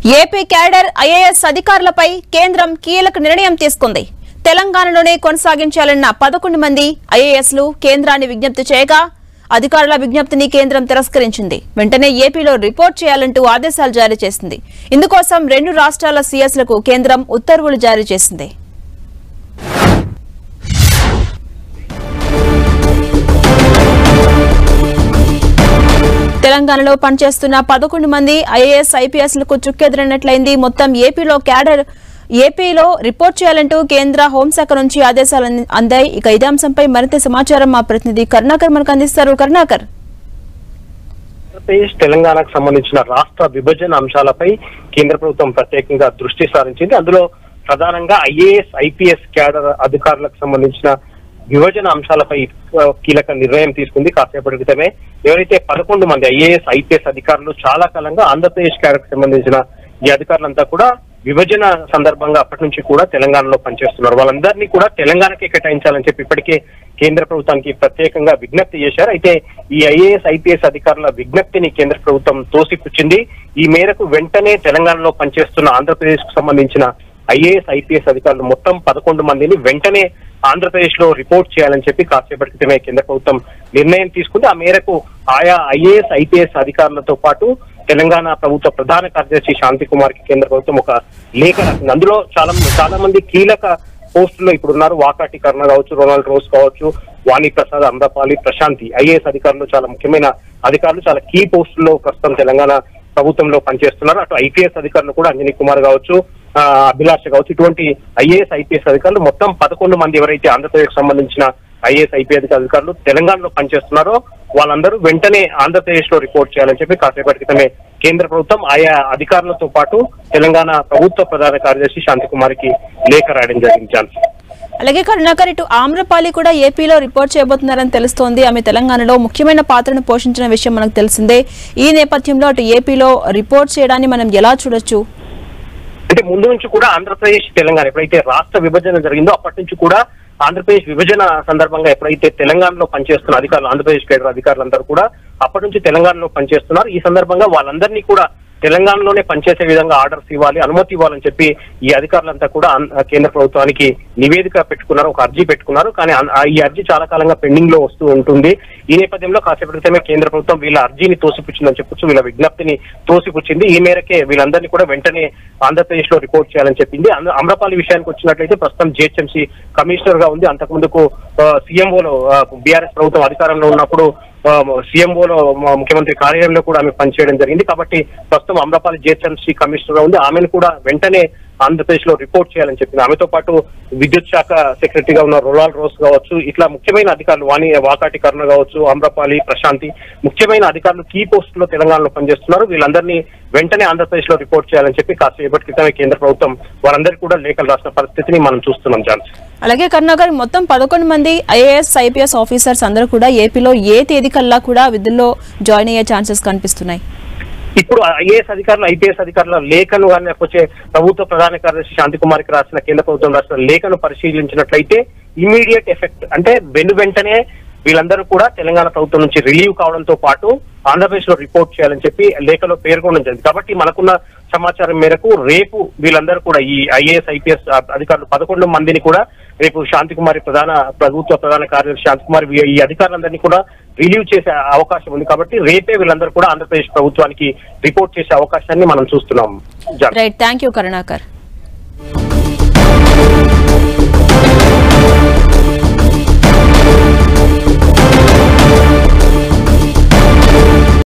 AP cadre IAS అధికారులపై కేంద్రం కీలక నిర్ణయం తీసుకుంది తెలంగాణలోనే కొనసాగించాలన్న పదకొండు మంది ఐఏఎస్లు కేంద్రాన్ని విజ్ఞప్తి చేయగా అధికారుల విజ్ఞప్తిని కేంద్రం తిరస్కరించింది వెంటనే ఏపీలో రిపోర్ట్ చేయాలంటూ ఆదేశాలు జారీ చేసింది ఇందుకోసం రెండు రాష్ట్రాల సీఎస్లకు కేంద్రం ఉత్తర్వులు జారీ చేసింది తెలంగాణలో పనిచేస్తున్న పదకొండు మంది ఐఏఎస్ ఐపీఎస్లకు చుక్కెదిరినట్లయింది మొత్తం ఏపీలో క్యాడర్ ఏపీలో రిపోర్ట్ చేయాలంటూ కేంద్ర హోంశాఖ నుంచి ఆదేశాలు అంది- అందాయి ఇక ఇదే అంశంపై మరింత సమాచారం మా ప్రతినిధి కరుణాకర్ మనకు అందిస్తారు కరుణాకర్ ఆంధ్రప్రదేశ్ తెలంగాణకు సంబంధించిన రాష్ట్ర విభజన అంశాలపై కేంద్ర ప్రభుత్వం ప్రత్యేకంగా దృష్టి సారించింది అందులో ప్రధానంగా ఐఏఎస్ ఐపీఎస్ క్యాడర్ అధికారులకు సంబంధించిన విభజన అంశాలపై ఆ, కీలక నిర్ణయం తీసుకుంది కాసేపటి క్రితమే ఎవరైతే పదకొండు మంది ఐఏఎస్ ఐపీఎస్ అధికారులు చాలా కాలంగా ఆంధ్రప్రదేశ్ క్యాడర్ సంబంధించిన ఈ అధికారులంతా కూడా విభజన సందర్భంగా అప్పటి నుంచి కూడా తెలంగాణలో పనిచేస్తున్నారు వాళ్ళందరినీ కూడా తెలంగాణకే కేటాయించాలని చెప్పి ఇప్పటికే కేంద్ర ప్రభుత్వానికి ప్రత్యేకంగా విజ్ఞప్తి చేశారు అయితే ఈ ఐఏఎస్ ఐపీఎస్ అధికారుల విజ్ఞప్తిని కేంద్ర ప్రభుత్వం తోసిపుచ్చింది ఈ మేరకు వెంటనే తెలంగాణలో పనిచేస్తున్న ఆంధ్రప్రదేశ్ కు సంబంధించిన ఐఏఎస్ ఐపీఎస్ అధికారులు మొత్తం పదకొండు మందిని వెంటనే ఆంధ్రప్రదేశ్ లో రిపోర్ట్ చేయాలని చెప్పి కాసేపటి క్రితమే కేంద్ర ప్రభుత్వం నిర్ణయం తీసుకుంది ఆ మేరకు ఆయా ఐఏఎస్ ఐపీఎస్ అధికారులతో పాటు తెలంగాణ ప్రభుత్వ ప్రధాన కార్యదర్శి శాంతి కుమార్ కి కేంద్ర ప్రభుత్వం ఒక లేఖ రాసింది అందులో చాలా చాలా మంది కీలక పోస్టుల్లో ఇప్పుడు ఉన్నారు వాకాటి కర్ణ కావచ్చు రొనాల్డ్ రోజ్ కావచ్చు వాణి ప్రసాద్ అమరపాలి ప్రశాంతి ఐఏఎస్ అధికారులు చాలా ముఖ్యమైన అధికారులు చాలా కీ పోస్టుల్లో ప్రస్తుతం తెలంగాణ ప్రభుత్వంలో పనిచేస్తున్నారు అటు ఐపీఎస్ అధికారులు కూడా అంజనీ కుమార్ కావచ్చు ఆ, అభిలాష కావచ్చు ఇటువంటి ఐఏఎస్ ఐపీఎస్ అధికారులు మొత్తం పదకొండు మంది ఎవరైతే ఆంధ్రప్రదేశ్ సంబంధించిన ఐఏఎస్ ఐపీఎస్ అధికారులు తెలంగాణలో పనిచేస్తున్నారో వాళ్ళందరూ వెంటనే ఆంధ్రప్రదేశ్ లో రిపోర్ట్ చేయాలని చెప్పి కాసేపటి క్రితమే కేంద్ర ప్రభుత్వం ఆయా అధికారులతో పాటు తెలంగాణ ప్రభుత్వ ప్రధాన కార్యదర్శి శాంతి కుమార్కి లేఖ రాయడం జరిగింది ఛాన్స్ అలాగే కరుణాకర్ ఇటు ఆమ్రపాలి కూడా ఏపీలో రిపోర్ట్ చేయబోతున్నారని తెలుస్తోంది ఆమె తెలంగాణలో ముఖ్యమైన పాత్రను పోషించిన విషయం మనకు తెలిసిందే ఈ నేపథ్యంలో అటు ఏపీలో రిపోర్ట్ చేయడాన్ని మనం ఎలా చూడొచ్చు అంటే ముందు నుంచి కూడా ఆంధ్రప్రదేశ్ తెలంగాణ ఎప్పుడైతే రాష్ట్ర విభజన జరిగిందో అప్పటి నుంచి కూడా ఆంధ్రప్రదేశ్ విభజన సందర్భంగా ఎప్పుడైతే తెలంగాణలో పనిచేస్తున్న అధికారులు ఆంధ్రప్రదేశ్ కేడర్ అధికారులందరూ కూడా అప్పటి నుంచి తెలంగాణలో పనిచేస్తున్నారు ఈ సందర్భంగా వాళ్ళందరినీ కూడా తెలంగాణలోనే పనిచేసే విధంగా ఆర్డర్స్ ఇవ్వాలి అనుమతి ఇవ్వాలని చెప్పి ఈ అధికారులంతా కూడా ఆన్- కేంద్ర ప్రభుత్వానికి నివేదిక పెట్టుకున్నారు ఒక అర్జీ పెట్టుకున్నారు కానీ అన్- ఆ ఈ అర్జీ చాలా కాలంగా పెండింగ్ లో వస్తూ ఉంటుంది ఈ నేపథ్యంలో కాసేపటి క్రితమే కేంద్ర ప్రభుత్వం వీళ్ళ అర్జీని తోసిపుచ్చిందని చెప్పొచ్చు వీళ్ళ విజ్ఞప్తిని తోసిపుచ్చింది ఈ మేరకే వీళ్ళందరినీ కూడా వెంటనే ఆంధ్రప్రదేశ్ లో రిపోర్ట్ చేయాలని చెప్పింది అంద- అమ్రపాలి విషయానికి వచ్చినట్లయితే ప్రస్తుతం జిహెచ్ఎంసీ కమిషనర్ గా ఉంది అంతకుముందుకు సీఎంఓలో బీఆర్ఎస్ ప్రభుత్వం అధికారంలో ఉన్నప్పుడు సీఎంఓలో ముఖ్యమంత్రి కార్యాలయంలో కూడా ఆమె పనిచేయడం జరిగింది కాబట్టి ప్రస్తుతం అమ్రపాలి జిహెచ్ఎంసీ కమిషనర్ గా ఉంది ఆమెను కూడా వెంటనే ఆంధ్రప్రదేశ్ లో రిపోర్ట్ చేయాలని చెప్పింది ఆమెతో పాటు విద్యుత్ శాఖ సెక్రటరీగా ఉన్న రొనాల్డ్ రోస్ కావచ్చు ఇట్లా ముఖ్యమైన అధికారులు వాణి వాకాటి కర్ణ కావచ్చు అమ్రపాలి ప్రశాంతి ముఖ్యమైన అధికారులు కీ పోస్ట్ లో తెలంగాణలో పనిచేస్తున్నారు వీళ్ళందరినీ వెంటనే ఆంధ్రప్రదేశ్ లో రిపోర్ట్ చేయాలని చెప్పి కాసేపటి క్రితమే కేంద్ర ప్రభుత్వం వారందరికీ కూడా లేఖలు రాసిన పరిస్థితిని మనం చూస్తున్నాం జాన్స్ అలాగే కరుణాకర్ మొత్తం పదకొండు మంది ఐఏఎస్ ఐపీఎస్ ఆఫీసర్స్ అందరూ కూడా ఏపీలో ఏ తేదీ కల్లా కూడా విధుల్లో జాయిన్ అయ్యే ఛాన్సెస్ కనిపిస్తున్నాయి ఇప్పుడు ఐఏఎస్ అధికారులు ఐపీఎస్ అధికారుల లేఖను కానీ లేకపోతే ప్రభుత్వ ప్రధాన కార్యదర్శి శాంతి కుమార్కి రాసిన కేంద్ర ప్రభుత్వం రాసిన లేఖను పరిశీలించినట్లయితే ఇమీడియట్ ఎఫెక్ట్ అంటే వెను వెంటనే వీళ్ళందరూ కూడా తెలంగాణ ప్రభుత్వం నుంచి రిలీవ్ కావడంతో పాటు ఆంధ్రప్రదేశ్ లో రిపోర్ట్ చేయాలని చెప్పి లేఖలో పేర్కొనడం జరిగింది కాబట్టి మనకున్న సమాచారం మేరకు రేపు వీళ్ళందరూ కూడా ఈ ఐఏఎస్ ఐపీఎస్ అధికారులు పదకొండు మందిని కూడా రేపు శాంతి కుమారి ప్రధాన ప్రభుత్వ ప్రధాన కార్యదర్శి శాంతి కుమార్ వీ- ఈ అధికారులందరినీ కూడా రిలీవ్ చేసే అవకాశం ఉంది కాబట్టి రేపే వీళ్ళందరూ కూడా ఆంధ్రప్రదేశ్ ప్రభుత్వానికి రిపోర్ట్ చేసే అవకాశాన్ని మనం చూస్తున్నాం John right thank you Karunakar